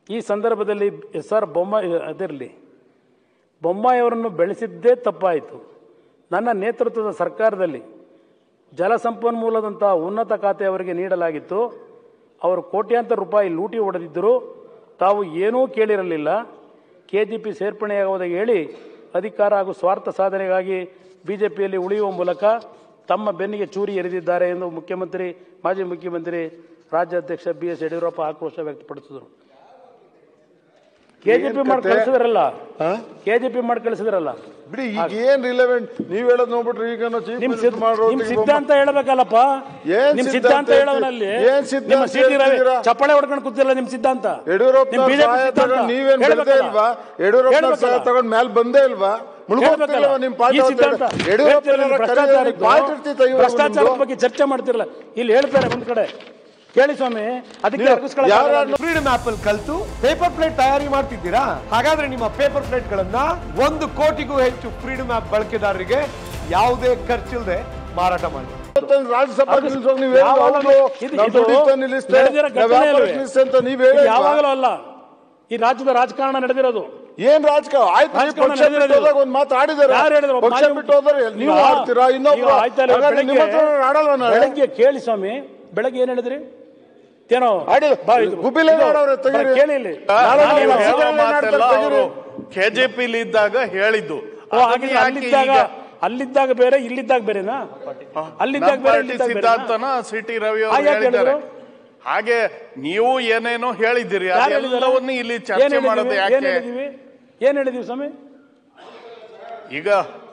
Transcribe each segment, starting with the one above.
ಈ ಸಂದರ್ಭದಲ್ಲಿ S R Bommai ಅದಿರಲಿ ಬೊಮ್ಮಾಯಿಯವರನ್ನು ಬೆಳೆಸಿದ್ದೇ ತಪ್ಪಾಯಿತು ನನ್ನ ನೇತೃತ್ವದ ಸರ್ಕಾರದಲ್ಲಿ ಜಲಸಂಪನ್ಮೂಲದಂಥ ಉನ್ನತ ಖಾತೆ ಅವರಿಗೆ ನೀಡಲಾಗಿತ್ತು ಅವರು ಕೋಟ್ಯಾಂತರ ರೂಪಾಯಿ ಲೂಟಿ ಹೊಡೆದಿದ್ದರು ತಾವು ಏನೂ ಕೇಳಿರಲಿಲ್ಲ ಕೆ ಜಿ ಪಿ ಸೇರ್ಪಡೆಯಾಗುವುದಾಗಿ ಹೇಳಿ ಅಧಿಕಾರ ಹಾಗೂ ಸ್ವಾರ್ಥ ಸಾಧನೆಗಾಗಿ ಬಿ ಜೆ ಪಿಯಲ್ಲಿ ಉಳಿಯುವ ಮೂಲಕ ತಮ್ಮ ಬೆನ್ನಿಗೆ ಚೂರಿ ಎರೆದಿದ್ದಾರೆ ಎಂದು ಮುಖ್ಯಮಂತ್ರಿ ಮಾಜಿ ಮುಖ್ಯಮಂತ್ರಿ ರಾಜ್ಯಾಧ್ಯಕ್ಷ ಬಿ ಎಸ್ ಯಡಿಯೂರಪ್ಪ ಆಕ್ರೋಶ ವ್ಯಕ್ತಪಡಿಸಿದರು ಕೆ ಜಿ ಪಿ ಮಾಡಿ ಕಳಿಸಿದ್ರಲ್ಲ ಕೆ ಜಿ ಪಿ ಮಾಡಿ ಕಳಿಸಿದ್ರಲ್ಲ ಬಿಡಿ ಈಗ ಏನ್ ರಿಲೆವೆಂಟ್ ನೀವ್ ಹೇಳೋದ್ ನೋಡ್ಬಿಟ್ರೆ ಈಗ ಚೀಫ್ ನಿಮ್ ಮಿನಿಸ್ಟರ್ ಸಿದ್ಧ- ಮಾಡೋ ನಿಮ್ ಸಿದ್ಧಾಂತ ಹೇಳಬೇಕಲ್ಲಪ್ಪ ಏನ್ ನಿಮ್ ಸಿದ್ಧಾಂತ ಸಿದ್ಧಾಂತ ಹೇಳೋನಲ್ಲಿ ಏನ್ ಸಿದ್ಧಾಂತ ನಿಮ್ಮ ಸಿ ಟಿ ರವಿ ಹೇಳ್ತೀರಾ? ಚಪ್ಪಾಳೆ ಹೊಡ್ಕೊಂಡು ಕೂತಿಲ್ಲ ನಿಮ್ ಸಿದ್ಧಾಂತ ಯಡಿಯೂರಪ್ಪ ನಿಮ್ BJP ಸಹಾಯ ಸಿದ್ಧಾಂತ. ತಗೊಂಡ್ ನೀವೇನ್ ಬೆಳೆದೇ ಹೇಳ್ಬೇಕಲ್ಲ? ಇಲ್ವಾ ಯಡಿಯೂರಪ್ಪ ಹೇಳ್ಬೇಕಲ್ಲ? ಸಹಾಯ ತಗೊಂಡ್ ಮೇಲೆ ಬಂದೇ ಇಲ್ವಾ ಮುಳುಗೋಗ್ತಿಲ್ವಾ ಹೇಳ್ಬೇಕಲ್ಲ? ನಿಮ್ ಪಾಠ ಈ ಅಂತ ಸಿದ್ಧಾಂತ ಹೇಳಿ? ಯಡಿಯೂರಪ್ಪ ಭ್ರಷ್ಟಾಚಾರದ್ದು- ಪಾಠ ಇರ್ತಿತ್ತ ಇವಾಗ ಭ್ರಷ್ಟಾಚಾರದ ನಿಮ್ದು? ಬಗ್ಗೆ ಚರ್ಚೆ ಮಾಡ್ತಿರಲ್ಲ ಇಲ್ಲಿ ಹೇಳ್ತಾರೆ ಒಂದ್ ಕಡೆ ಕೇಳಿ ಸ್ವಾಮಿ ಅದಕ್ಕೆ ನೀವು ಅರ್ಗಿಸ್ಕೊಳಕ್ಕೆ ಯಾರು- ಆಗಲ್ಲ. ಫ್ರೀಡಮ್ ಆಪ್ ಅಲ್ಲಿ ಕಲ್ತು ಪೇಪರ್ ಪ್ಲೇಟ್ ತಯಾರಿ ಮಾಡ್ತಿದ್ದೀರಾ ಹಾಗಾದ್ರೆ ನಿಮ್ಮ ಪೇಪರ್ ಪ್ಲೇಟ್ ಗಳನ್ನ ಒಂದು ಕೋಟಿಗೂ ಹೆಚ್ಚು ಫ್ರೀಡಮ್ ಆಪ್ ಬಳಕೆದಾರರಿಗೆ ಯಾವುದೇ ಖರ್ಚಿಲ್ಲದೆ ಮಾರಾಟ ಮಾಡಿ ಇವತ್ತೊಂದು ರಾಜ್ಯಸಭಾ ಅರ್ಗಿಸ್- ನಿಲ್ಸೋಕ್ ನೀವ್ ಹೇಳಿ ಯಾವಾಗಲೂ ಹೌದು, ಇದು- ನಾವ್ ಇದು ದುಡಿತ ನಿಲ್ಲಿಸ್ತೆ, ನಡೆದಿರೋ ನಾವ್ ಘಟನೆ ವ್ಯಾಪಾರ ಅಲ್ವೇ? ನಿಲ್ಲಿಸ್ತೆ ಅಂತ ನೀವ್ ಹೇಳಿ ಇದು ಯಾವಾಗಲೂ ಅಲ್ಲ ಈ ರಾಜ್ಯದ ರಾಜಕಾರಣ ನಡೆದಿರೋದು ಏನ್ ರಾಜಕಾರಣ ಆಯ್ತು ನೀವು ರಾಜಕಾರಣ ಪಕ್ಷ ನಡೆದಿರೋದು. ಬಿಟ್ಟು ಹೋದಾಗ ಒಂದ್ ಮಾತು ಆಡಿದಾರೆ ಯಾರು ಹೇಳಿದ್ರು? ಪಕ್ಷ ಮಾಜಿ- ಬಿಟ್ಟು ಹೋದ್ರೆ ನೀವು ಈಗ- ಆಡ್ತೀರಾ ಇನ್ನೊಬ್ರು ಈಗ ಆಯ್ತಲ್ಲ, ಹಾಗಾದ್ರೆ ನಿಮ್ಮ ಹತ್ರ ಬೆಳಗ್ಗೆ- ಆಡಲ್ವಾ ನಾಳೆ? ಬೆಳಗ್ಗೆ ಕೇಳಿ ಸ್ವಾಮಿ ಬೆಳಗ್ಗೆ ಏನ್ ಹೇಳಿದ್ರಿ ಏನೋ ಆಡಿ. ಬಾ ಇದು- ಗುಬ್ಬಿಲೆ ಇದು- ಮಾಡೋರೆ ತೆಗೀರಿ. ಬಾ, ಕೇಳಿ ಇಲ್ಲಿ ನಾಳೆ ನಾನು ನೀವು ಇವಾಗ- ಹೇಳೋ ಮಾತೆಲ್ಲ ಅವರು ಕೆಜೆಪಿಲಿ ಇದ್ದಾಗ ಹೇಳಿದ್ದು ಓ, ಹಾಗಿದ್ರೆ ಅಲ್ಲಿದ್ದಾಗ ಅಲ್ಲಿದ್ದಾಗ ಬೇರೆ ಇಲ್ಲಿದ್ದಾಗ ಬೇರೆನಾ ಅಲ್ಲಿದ್ದಾಗ ಬೇರೆ ಇಲ್ಲಿದ್ದಾಗ ಬೇರೆ ಸಿದ್ಧಾಂತನ ಸಿ ಟಿ ರವಿ ಆ, ಅವರು ಯಾಕೆ ಹೇಳಿದ್ದಾರೆ ಹೇಳಿದ್ರು? ಹಾಗೆ ನೀವು ಏನೇನೋ ಹೇಳಿದಿರಿ ಯಾರು ಹೇಳಿದ್ದಾರೆ? ಅದೆಲ್ಲವನ್ನೂ ಇಲ್ಲಿ ಏನ್ ಚರ್ಚೆ ಹೇಳಿದೀವಿ? ಮಾಡೋದು ಏನ್ ಯಾಕೆ ಹೇಳಿದೀವಿ ಏನ್ ಹೇಳಿದೀವಿ ಸ್ವಾಮಿ ಈಗ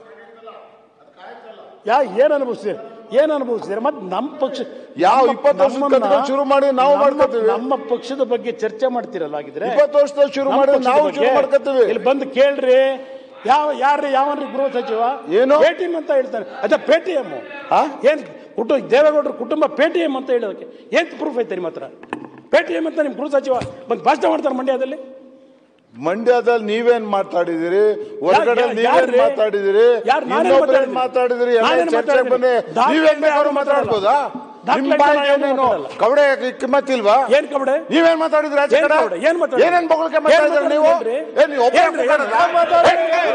ಯಾ ಏನ್ ಅನುಭವಿಸ್ತೀರಿ ಏನ್ ಅನುಭವಿಸ್ತೀರಿ ಮತ್ತೆ ನಮ್ಮ ಪಕ್ಷ ಯಾವ ನಮ್ಮ- ಇಪ್ಪತ್ತು ವರ್ಷದ ನಮ್ಮನ್ನ- ಕಥೆಗಳು ಶುರು ಮಾಡಿ ನಾವು ನಮ್ಮ- ಮಾಡ್ಕೊತೀವಿ. ನಮ್ಮ ಪಕ್ಷದ ಬಗ್ಗೆ ಚರ್ಚೆ ಮಾಡ್ತಿರಲ್ಲ ಹಾಗಿದ್ರೆ ಇಪ್ಪತ್ತು ವರ್ಷದಲ್ಲಿ ಶುರು ನಮ್ಮ ಮಾಡಿ ಪಕ್ಷದ ನಾವು ಬಗ್ಗೆ ಶುರು ಮಾಡ್ಕೊತೀವಿ ಇಲ್ಲಿ ಬಂದು ಕೇಳ್ರಿ ಯಾವ ಯಾರ್ರಿ ಯಾವನ್ರಿ ಗೃಹ ಸಚಿವ ಏನು? ಪೇಟಿಎಂ ಅಂತ ಹೇಳ್ತಾನೆ ಅದ ಪೇಟಿಎಂ ಏನ್ ಕುಟುಂಬ ದೇವೇಗೌಡರ ಕುಟುಂಬ ಪೇಟಿಎಂ ಅಂತ ಹೇಳೋದಕ್ಕೆ ಏನ್ ಪ್ರೂಫ್ ಐತೆ ನಿಮ್ಮ ಹತ್ರ ಪೇಟಿಎಂ ಅಂತ ನಿಮ್ ಗೃಹ ಸಚಿವ ಬಂದು ಭಾಷಣ ಮಾಡ್ತಾರೆ ಮಂಡ್ಯದಲ್ಲಿ ಮಂಡ್ಯದಲ್ಲಿ ನೀವೇನ್ ಮಾತಾಡಿದಿರಿ ಹೊರಗಡೆ ಯಾ- ನೀವೇನ್ ಯಾರ್ರಿ? ಮಾತಾಡಿದಿರಿ ಯಾರ್ ನಾನೇನ್ ಇನ್ನೊಬ್ರೇನ್ ಮಾತಾಡಿದ್ದೀನಿ? ಮಾತಾಡಿದಿರಿ ಎಲ್ಲ ನಾನೇನ್ ಚರ್ಚೆಗೆ ಮಾತಾಡಿದ್ದೀನಿ? ಬನ್ನಿ ದಾಖಲೆ ನೀವೇನ್ ಬೇಕಾದ್ರೂ ಯಾರು ಮಾತಾಡ್ಬೋದಾ ದಾಖಲೆ ನಿಮ್ ಬಾಯಿಗೆ ಯಾರು ಏನೇನು ಮಾತಾಡಲ್ಲ. ಕವಡೆ ಕಿಮ್ಮತ್ತಿಲ್ವಾ ಏನ್ ಕಬಡೆ ನೀವೇನ್ ಮಾತಾಡಿದ್ರಿ ಆಚೆ ಏನ್ ಕಡೆ ಕಬಡೆ? ಏನ್ ಮಾತಾಡಿದ್ರಿ? ಏನೇನ್ ಬೊಗಳ್ಕೆ ಏನ್ ಮಾತಾಡಿದ್ರಿ ನೀವು ಮಾತಾಡಿದ್ರಿ? ಏನ್ ನೀವು ಒಬ್ಬರೇ ಏನ್ರಿ? ಮಾತಾಡಿದ್ರಾ?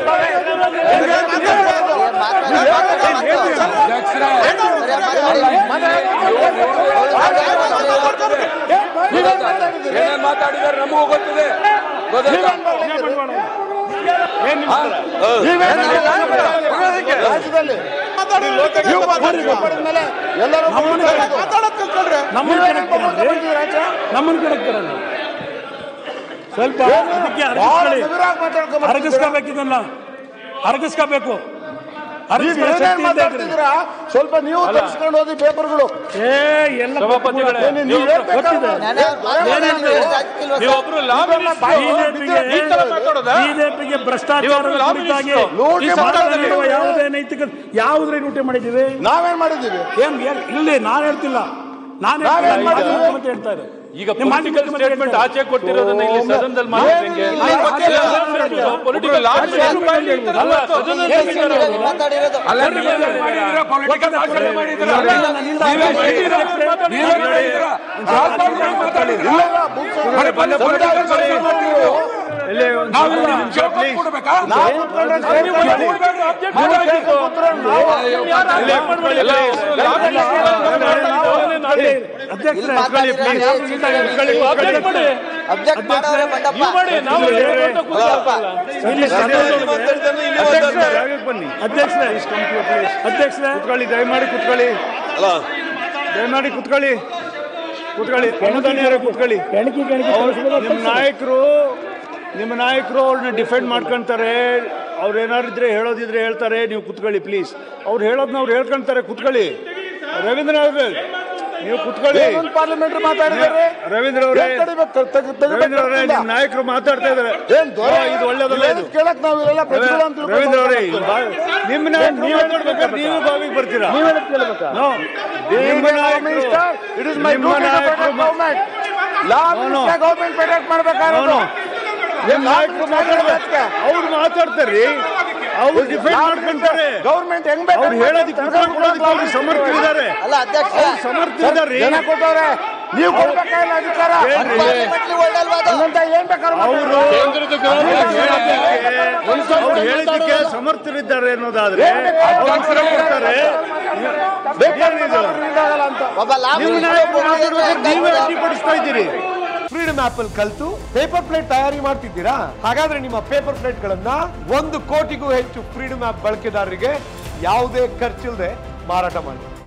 ಏನೇನ್ ಮಾತಾಡಿದಾರೆ ನಮಗೂ ಗೊತ್ತಿದೆ ಗೊತ್ತಾಯ್ತಾ? ನೀವೇನ್ ಮಾತಾಡಿದ್ರಿ? ರಾಜ್ಯದಲ್ಲಿ ನೀವು ಮಾತಾಡಿದ್ಮೇಲೆ ಎಲ್ಲರೂ ಬೊಗಳ್ತಾರೆ. ನಮ್ಮನ್ನ ನೀವೇನ್ ಬೊಗಳ್ಕೆ ಮಾಡಿದ್ರಿ ಆಚೆ? ನಮ್ಮನ್ನ ಕೆಣಕ್ತಾರಲ್ಲ ಸ್ವಲ್ಪ ಇದಕ್ಕೆ ಬಹಳ ಅರಗಿಸ್ಕೊಳ್ಳಿ ಹಗುರಾಗಿ ಮಾತಾಡ್ಕೊಂಡ್ ಬರ್ತಿದ್ದೀರಾ? ಅರಗಿಸ್ಕೋಬೇಕು ಇದನ್ನ ಅರಗಿಸ್ಕೋಬೇಕು ನೀವ್ ಅರಗಿಸ್ಕೊಳ್ಳೋ ಏನೇನ್ ಶಕ್ತಿ ಇದೆ ಇದ್ರಲ್ಲಿ. ಮಾತಾಡ್ತಿದ್ದೀರಾ ಸ್ವಲ್ಪ ನೀವು ತರಿಸ್ಕೊಂಡು ಹೋದಿ ಪೇಪರ್ಗಳು ಏ ಎಲ್ಲ ಸಭಾಪತಿಗಳೇ, ಏನ್ ನೀವ್ ಏನ್ ಬೇಕಾದ್ರೂ ಗೊತ್ತಿದೆ. ಏನ್ ನೀವೊಬ್ರು ಈ ತರ ಮಾತಾಡೋದಾ? ಬಿಜೆಪಿಗೆ ಭ್ರಷ್ಟಾಚಾರದ ನೀವೊಬ್ರು ಲಾ ಕುರಿತಾಗಿ ಮಿನಿಸ್ಟ್ರು. ಲೂಟಿ ಈ ಸರ್ಕಾರ ಮಾಡಿದ್ದೀವಿ. ನೀಡುವ ಯಾವುದೇ ನೈತಿಕ ಯಾವುದ್ರ ಲೂಟಿ ಮಾಡಿದ್ದೀವಿ ನಾವೇನ್ ಮಾಡಿದೀವಿ ಏನ್ ಏನ್- ಇಲ್ಲಿ ನಾನು ಹೇಳ್ತಿಲ್ಲ ನಾನು ನಾವೇನ್ ಹೇಳ್ತಿಲ್ಲ, ಮಾಜಿ ಮಾಡಿದ್ದೀವಿ? ಮುಖ್ಯಮಂತ್ರಿ ಹೇಳ್ತಾರೆ ಈಗ ನಿಮ್ಮ ಮಾಜಿ ಪೊಲಿಟಿಕಲ್ ಮುಖ್ಯಮಂತ್ರಿ ಸ್ಟೇಟ್ಮೆಂಟ್ ಹೇಳ್ತಾರೆ. ಆಚೆ ಕೊಟ್ಟಿರೋದನ್ನ ಇಲ್ಲಿ ಸದನದಲ್ಲಿ ಮಾಡಿದ್ರೆ ಹೆಂಗೆ ಪೊಲಿಟಿಕಲ್ ಇಲ್ಲ, ಇಲ್ಲ, books ನಾವು ಕುತ್ಕೊಂಡ್ರೆ statement ಮಾಡಿ. ನೀವು ಕೇಳ್ಕೊಂಡು ಕೂತ್ರೆ ನಾವು ಅಧ್ಯಕ್ಷರೇ, ಅಬ್ಜೆಕ್ಟ್ ಮಾಡವ್ರೆ ಮಂಡಪ್ಪ ಇಲ್ಲಿ ಅಧ್ಯಕ್ಷರೇ ಅಧ್ಯಕ್ಷರೇ ಕುತ್ಕೊಳ್ಳಿ ದಯಮಾಡಿ ಕುತ್ಕೊಳ್ಳಿ ದಯಮಾಡಿ ಕುತ್ಕೊಳ್ಳಿ ಕುತ್ಕೊಳ್ಳಿ ಅನುದಾನಿಯರೇ ಕುತ್ಕೊಳ್ಳಿ ಕೆಣಕಿ ಕೆಣಕಿ ತೋರಿಸ್ಬೋದು ನಿಮ್ಮ ನಾಯಕರು ನಿಮ್ಮ ನಾಯಕರು ಅವ್ರನ್ನ ಡಿಫೆಂಡ್ ಮಾಡ್ಕೊಂತಾರೆ ಅವ್ರು ಏನಾದ್ರು ಇದ್ರೆ ಹೇಳೋದಿದ್ರೆ ಹೇಳ್ತಾರೆ ನೀವು ಕುತ್ಕೊಳ್ಳಿ ಪ್ಲೀಸ್ ಅವ್ರು ಹೇಳೋದನ್ನ ಅವ್ರು ಹೇಳ್ಕೊಂತಾರೆ ಕುತ್ಕೊಳ್ಳಿ ರವೀಂದ್ರ ಅವ್ರೆ ನೀವು ಕುತ್ಕೊಳ್ಳಿ ಏನೊಂದು ಪಾರ್ಲಿಮೆಂಟ್ರಿ ಮಾತಾಡಿದ್ದಾರೆ ರವೀಂದ್ರ ಅವರೇ ಏನ್ ತಡಿಬೇಕು? ತೆಗ್- ತೆಗ್- ತೆಗಿಬೇಕು ರವೀಂದ್ರ ಅವರೇ ಇಲ್ಲ. ನಿಮ್ಮ ನಾಯಕರು ಮಾತಾಡ್ತಾ ಇದಾರೆ ಏನ್ ದೊರೆ? ಹಾ, ಇದು ಒಳ್ಳೇದಲ್ಲ ಇದು ಇಲ್ಲೇನು ಕೇಳಕ್ ನಾವು ಇವೆಲ್ಲ ಪ್ರತಿಗಳು ಅಂತ ತಿಳ್ಕೊಂಡು ರವೀಂದ್ರ ಅವರೇ ಮಾತಾಡ್ತಾರೆ. ನಿಮ್ಮ ನಾಯಕರು ಮಾತಾಡ್ಬೇಕಾದ್ರೆ ನೀವು ಬಾವಿಗೆ ಬರ್ತೀರಾ ನೀವ್ ಹೇಳೋದ್ ಕೇಳ್ಬೇಕಾ No. Being ನಿಮ್ಮ a Prime ನಾಯಕರು Minister, it is my ನಿಮ್ಮ duty to ನಾಯಕರು protect ಮಾ- government. Law No, no. minister government protect ಮಾಡ್ಬೇಕಾಗಿರೋದು. No, ನಿಮ್ಮ ನಾಯಕರು ಮಾತಾಡ್ಬೇಕು ಅವ್ರು ಮಾತಾಡ್ತಾರೆ ಅವ್ರು ಡಿಫೆಂಡ್ ಮಾಡ್ಕೊಂತಾರೆ ಗೌರ್ಮೆಂಟ್ ಹೆಂಗ್ ಬೇಕು ಅವ್ರು ಹೇಳೋದಕ್ಕೆ ಉತ್ತರ ಕೊಡೋದಕ್ಕೆ ಅವ್ರು ಸಮರ್ಥ ಇದ್ದಾರೆ ಅಲ್ಲ ಅಧ್ಯಕ್ಷ ಸಮರ್ಥ ಇದ್ದಾರೆ ಜನ ಕೊಟ್ಟವ್ರೆ ನೀವು ಕೊಡ್ಬೇಕಾಗಿಲ್ಲ ಅಧಿಕಾರ ಪಾರ್ಲಿಮೆಂಟ್ಲಿ ಒಳ್ಳಲ್ವಾ ಅದು? ಹಂಗಂತ ಏನ್ ಬೇಕಾದ್ರೂ ಅವರು ಕೇಂದ್ರದ ಗೃಹ ಅವ್ರು ಹೇಳಿದ್ದಕ್ಕೆ ಸಮರ್ಥರಿದ್ದಾರೆ ಅನ್ನೋದಾದ್ರೆ ಅವ್ರು ಉತ್ತರ ಕೊಡ್ತಾರೆ ಏನಿದು? ಇದಾಗಲ್ಲ ಅಂತ ಒಬ್ಬ ಲಾಭ ನಿಮ್ಮ ನಾಯಕರು ಮಾತಾಡ್ಬೇಕಾದ್ರೆ ನೀವೇ ಅಡ್ಡಿಪಡಿಸ್ತಾ ಇದ್ದೀರಿ ಫ್ರೀಡಮ್ ಆಪ್ ಅಲ್ಲಿ ಕಲ್ತು ಪೇಪರ್ ಪ್ಲೇಟ್ ತಯಾರಿ ಮಾಡ್ತಿದ್ದೀರಾ ಹಾಗಾದ್ರೆ ನಿಮ್ಮ ಪೇಪರ್ ಪ್ಲೇಟ್ ಗಳನ್ನ ಒಂದು ಕೋಟಿಗೂ ಹೆಚ್ಚು ಫ್ರೀಡಮ್ ಆಪ್ ಬಳಕೆದಾರರಿಗೆ ಯಾವುದೇ ಖರ್ಚಿಲ್ಲದೆ ಮಾರಾಟ ಮಾಡಿ